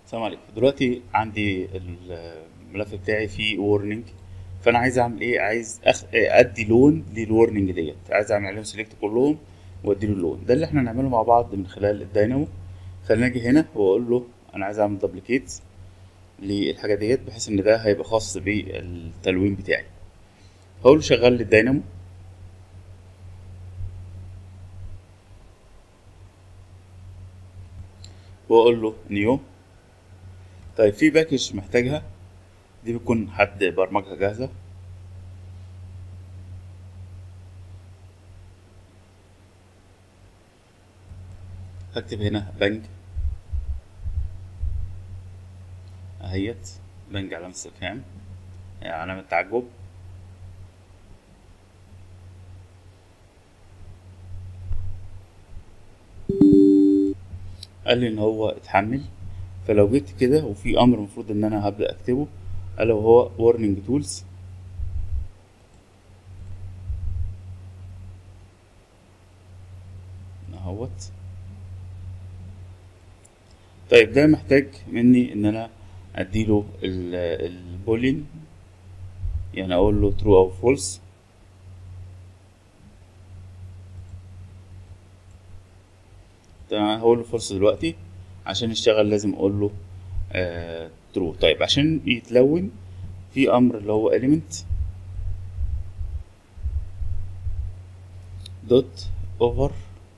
السلام عليكم دلوقتي عندي الملف بتاعي فيه warning فانا عايز اعمل ايه عايز أخ... ادي لون للورنينج ديت عايز اعمل عليهم سيلكت كلهم وادي له اللون ده اللي احنا هنعمله مع بعض من خلال الداينامو خلينا اجي هنا واقول له انا عايز اعمل دبليكيت للحاجه ديت بحيث ان ده هيبقى خاص بالتلوين بتاعي هقول له شغل لي الداينامو واقول له نيو طيب في باكج محتاجها دي بتكون حد برمجها جاهزة هكتب هنا بنج اهيت بنج علامة استفهام يعني علامة تعجب قال لي ان هو اتحمل فلو جيت كده وفي امر المفروض ان انا هبدا اكتبه الا وهو warning tools اهوت طيب ده محتاج مني ان انا اديله البولين يعني اقول له true او false تمام هقول له false دلوقتي عشان يشتغل لازم اقول له آه true طيب عشان يتلون في امر اللي هو element dot over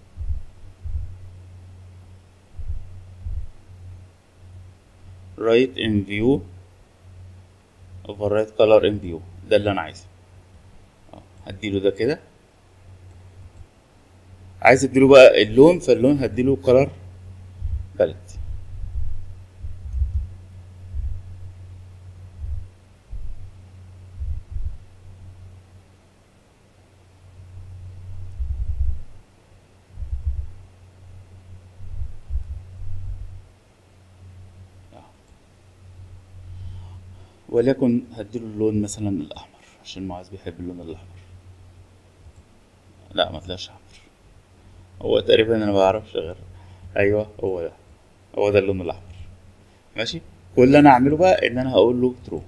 right in view override color in view ده اللي انا عايزه هديله ده كده عايز اديله بقى اللون فاللون هديله color palette وليكن هديله اللون مثلا الاحمر عشان معاذ بيحب اللون الاحمر لا ما طلعش احمر هو تقريبا انا ما بعرفش غير ايوه هو ده هو ده اللون الاحمر ماشي كل اللي انا اعمله بقى ان انا هقول له ترو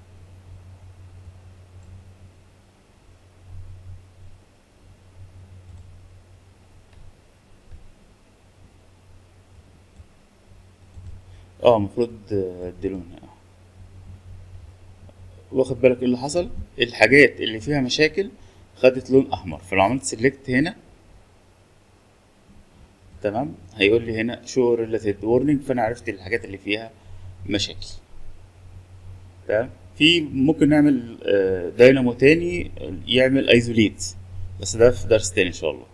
اه المفروض اديله هنا واخد بالك ايه اللي حصل الحاجات اللي فيها مشاكل خدت لون احمر فلو عملت سيلكت هنا تمام هيقول لي هنا شو ريليتد وورنينج فانا عرفت الحاجات اللي فيها مشاكل تمام في ممكن نعمل داينامو تاني يعمل ايزوليت بس ده في درس تاني ان شاء الله